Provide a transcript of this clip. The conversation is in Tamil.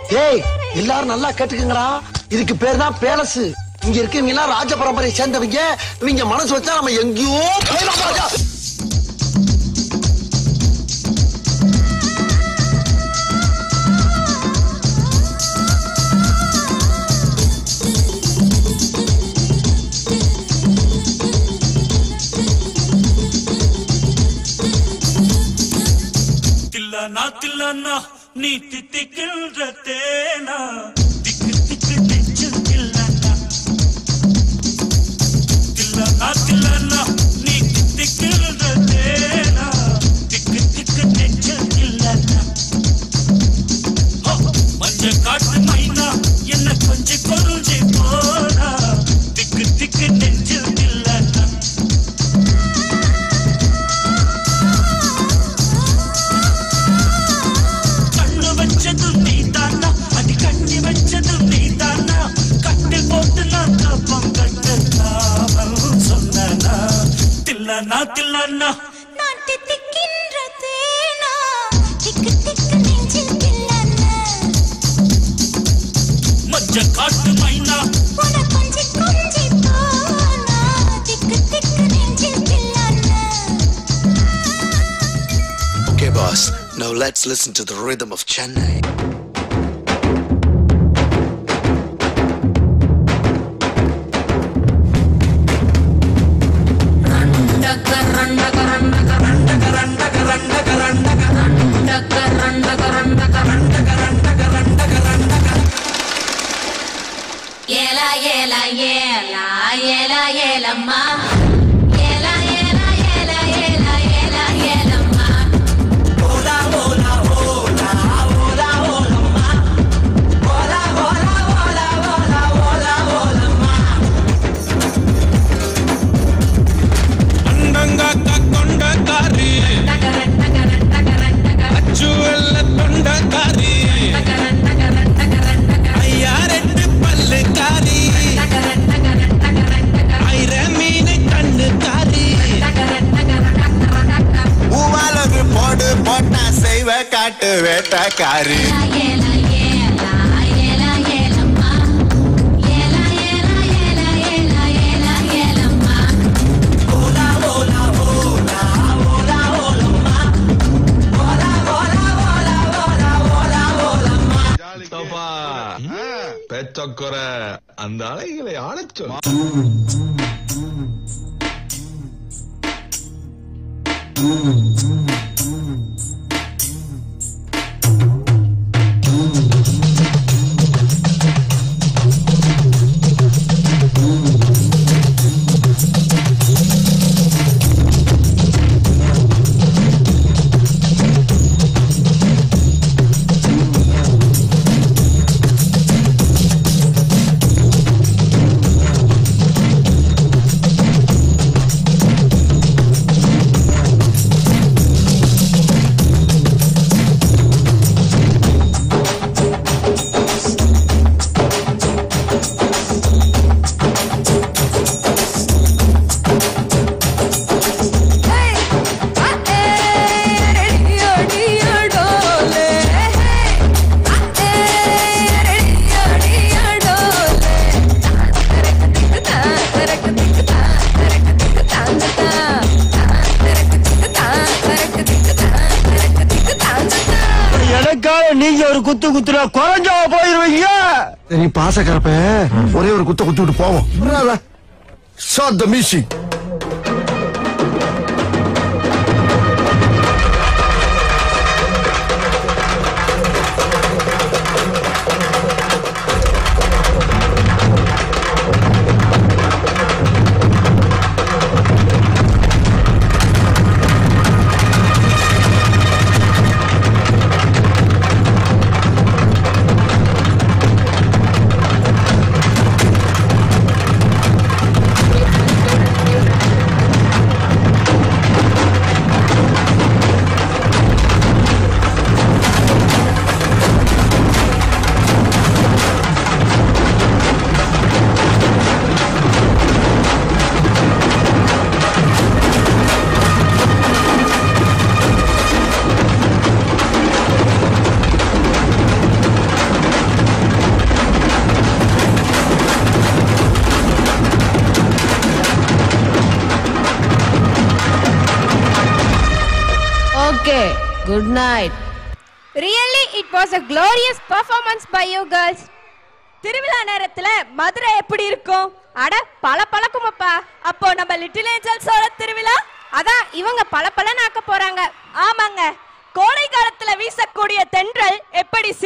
ஏய் எல்லாரும் நல்லா கேட்டுக்குங்கடா இதுக்கு பேர் தான் பேலஸ் இங்க இருக்கவங்க எல்லாம் ராஜ பரம்பரையை சேர்ந்தவங்க இவங்க மனசு வச்சா நம்ம எங்கேயோ போயிடலாம் ராஜா தில்லானா தில்லானா நீ தித்திக்கின்ற தேனா திக்கு திக்கு நெஞ்சு தில்லானா தில்லானா தில்லானா நீ தித்திக்கின்ற தேனா திக்கு திக்கு நெஞ்சு தில்லானா ஹோ, மஞ்ச காட்டு மைனா என்ன கொஞ்சி கொஞ்சி போனா திக்கு திக்கு நெஞ்சு தில்லானா கண்ணு வச்சதும் நீ தானா அடி கண்ணி வச்சதும் நீ தானா கட்டில் போட்டு நான் கப்பம் கட்டலாமல் சொன்னா தில்லனா தில்லனா நான் தித்திக்கின்ற தேனா திக்கு திக்கு நெஞ்சில் தில்லன மஞ்ச காட்டு மைனா உன கொஞ்சி கொஞ்சி போனா திக்கு திக்கு நெஞ்சில் தில்லன Okay, boss. Now let's listen to the rhythm of Chennai. ఏల ఏల ఏల ఏల ఏలమ్మా ఏల ఏల ఏల ఏల ఏల ఏలమ్మా ಅಂಡಂಗಾಕ ಕೊಂಡಕಾರಿ ಅಚ್ಚು ಎಲ್ಲ ತೊಂಡಕಾರಿ ಅಯ್ಯಾರೆಟ್ಟು ಪಲ್ಲುಕಾರಿ ಐರ ಮೀನು கண்ணுக்காரி பூவாலகு போடு போட்டா செய்வ காட்டு வேட்டக்காரி ఏల ఏల ఏల ఏలమ్మా ఏల ఏల ఏల ఏల ఏల ఏలమ్మా தப்பா பெச்சொக்கர அந்த அலைகளை ஆளச் சொல் எனக்காக நீங்க ஒரு குத்து குத்துனா குறைஞ்சா போயிருவீங்க சரி பாசக்கரப்ப ஒரே ஒரு குத்த குத்தி விட்டு போவோம் shot the music Thank good night really it was a glorious performance by you girls திருவிழா நேரத்துல மதுரை எப்படி இருக்கும் அட பல பழக்குமப்பா அப்போ நம்ம லிட்டில் ஏஞ்சல்ஸோட திருவிழா அதான் இவங்க பல பல போறாங்க ஆமாங்க கோடை காலத்துல வீசக்கூடிய தென்றல் எப்படி